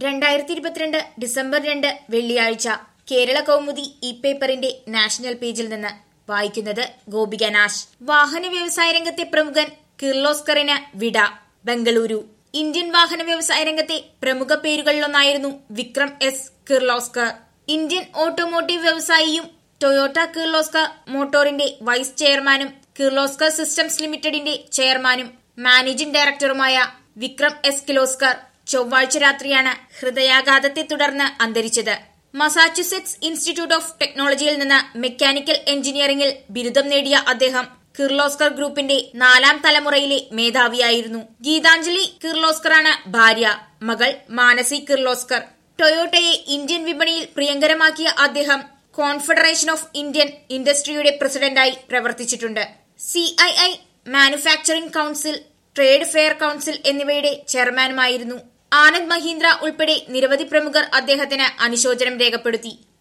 രണ്ടായിരത്തി ഇരുപത്തിരണ്ട് ഡിസംബർ രണ്ട് വെള്ളിയാഴ്ച കേരള കൗമുദി ഇ പേപ്പറിന്റെ നാഷണൽ പേജിൽ നിന്ന് വായിക്കുന്നത് ഗോപിക നാശ് വാഹന വ്യവസായ രംഗത്തെ പ്രമുഖൻ കിർലോസ്കറിന് വിട ബംഗളൂരു ഇന്ത്യൻ വാഹന വ്യവസായ രംഗത്തെ പ്രമുഖ പേരുകളിലൊന്നായിരുന്നു Vikram S Kirloskar Indian automotive വ്യവസായിയും ടൊയോട്ട കിർലോസ്കർ മോട്ടോറിന്റെ വൈസ് ചെയർമാനും കിർലോസ്കർ സിസ്റ്റംസ് ലിമിറ്റഡിന്റെ ചെയർമാനും മാനേജിംഗ് ഡയറക്ടറുമായ വിക്രം എസ് കിലോസ്കർ ചൊവ്വാഴ്ച രാത്രിയാണ് ഹൃദയാഘാതത്തെ തുടർന്ന് അന്തരിച്ചത് മസാച്യുസെറ്റ്സ് ഇൻസ്റ്റിറ്റ്യൂട്ട് ഓഫ് ടെക്നോളജിയിൽ നിന്ന് മെക്കാനിക്കൽ എഞ്ചിനീയറിംഗിൽ ബിരുദം നേടിയ അദ്ദേഹം കിർലോസ്കർ ഗ്രൂപ്പിന്റെ നാലാം തലമുറയിലെ മേധാവിയായിരുന്നു ഗീതാഞ്ജലി കിർലോസ്കറാണ് ഭാര്യ മകൾ മാനസി കിർലോസ്കർ ടൊയോട്ടയെ ഇന്ത്യൻ വിപണിയിൽ പ്രിയങ്കരമാക്കിയ അദ്ദേഹം കോൺഫെഡറേഷൻ ഓഫ് ഇന്ത്യൻ ഇൻഡസ്ട്രിയുടെ പ്രസിഡന്റായി പ്രവർത്തിച്ചിട്ടുണ്ട് CII manufacturing council trade fair council എന്നിവയുടെ ചെയർമാനുമായിരുന്നു ആനന്ദ് മഹീന്ദ്ര ഉൾപ്പെടെ നിരവധി പ്രമുഖർ അദ്ദേഹത്തിന് അനുശോചനം രേഖപ്പെടുത്തി